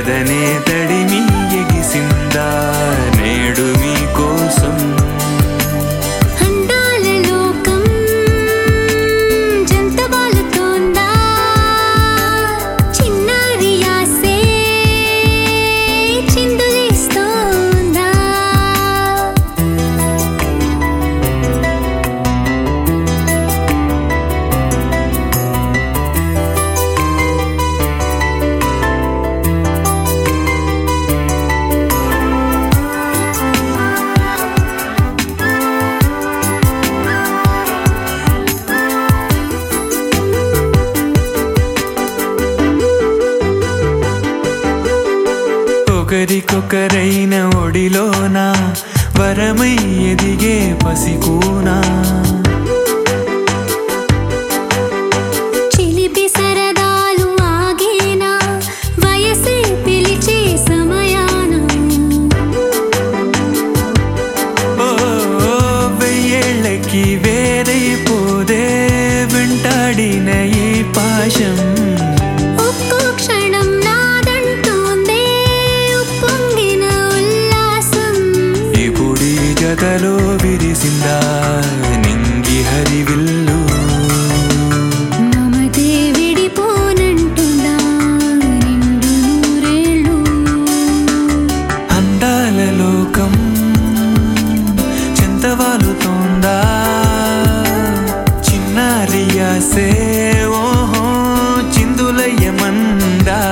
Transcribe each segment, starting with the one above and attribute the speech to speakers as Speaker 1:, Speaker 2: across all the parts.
Speaker 1: ఎదనే తడిమి ఎగిసిందా నేడు మీకోసం
Speaker 2: అందాల లోకం జంతబాలుతోందా చిన్నారి ఆసే చిందులేస్తోందా
Speaker 1: ఒకరికొకరైన ఒడిలోన వరమై ఎదిగే పసికూనా
Speaker 2: చిలిపి సరదాలు ఆగేనా వయసే పిలిచే సమయాన
Speaker 1: ఓ వెయ్యేళ్ళకి వేరైపోదే వెంటాడిన ఈ పాశం
Speaker 2: ఒక్కో క్షణం నాదంటోందే ఉప్పొంగిన ఉల్లాసం
Speaker 1: ఇప్పుడీ జతలో విరిసిందా నింగి హరివిల్లు
Speaker 2: మమతే విడిపోనంటుందా నిండు నూరేళ్ళు
Speaker 1: అందాల లోకం చింతవాలుతోందా చిన్నారి ఆసే ఓహో చిందులయ్యమందా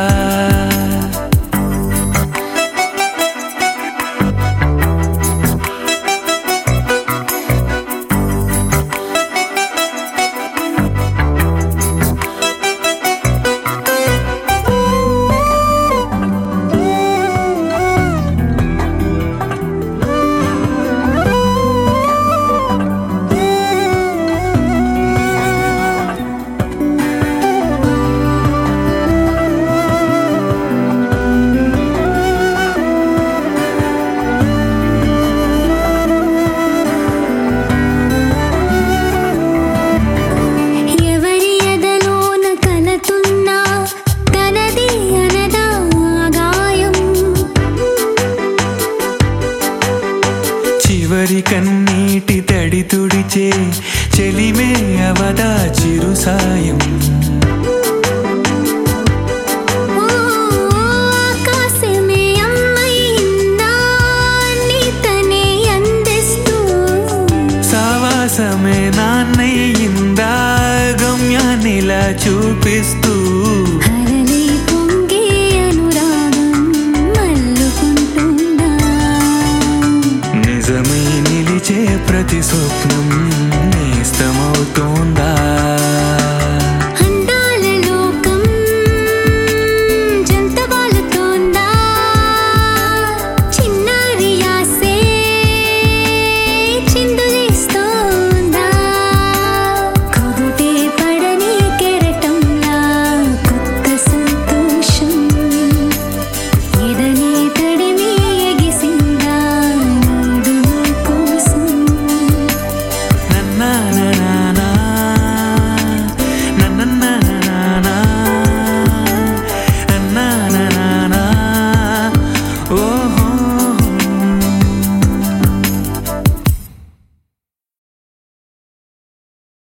Speaker 2: ఎవరి ఎదలోన కలతున్నా తనది అనదా గాయం
Speaker 1: చివరి కన్నీటి తడి తుడిచే చెలిమే అవదా చిరు సాయం
Speaker 2: ఓ ఆకాశమే అమ్మైందా నీతనే అందిస్తూ
Speaker 1: సావాసమే నాన్నయ్యిందా గమ్యాన్నిలా చూపిస్తూ
Speaker 2: హరలి పొంగే అనురాగం మల్లుకుంటుందా
Speaker 1: నిజమై నిలిచే ప్రతి స్వప్నం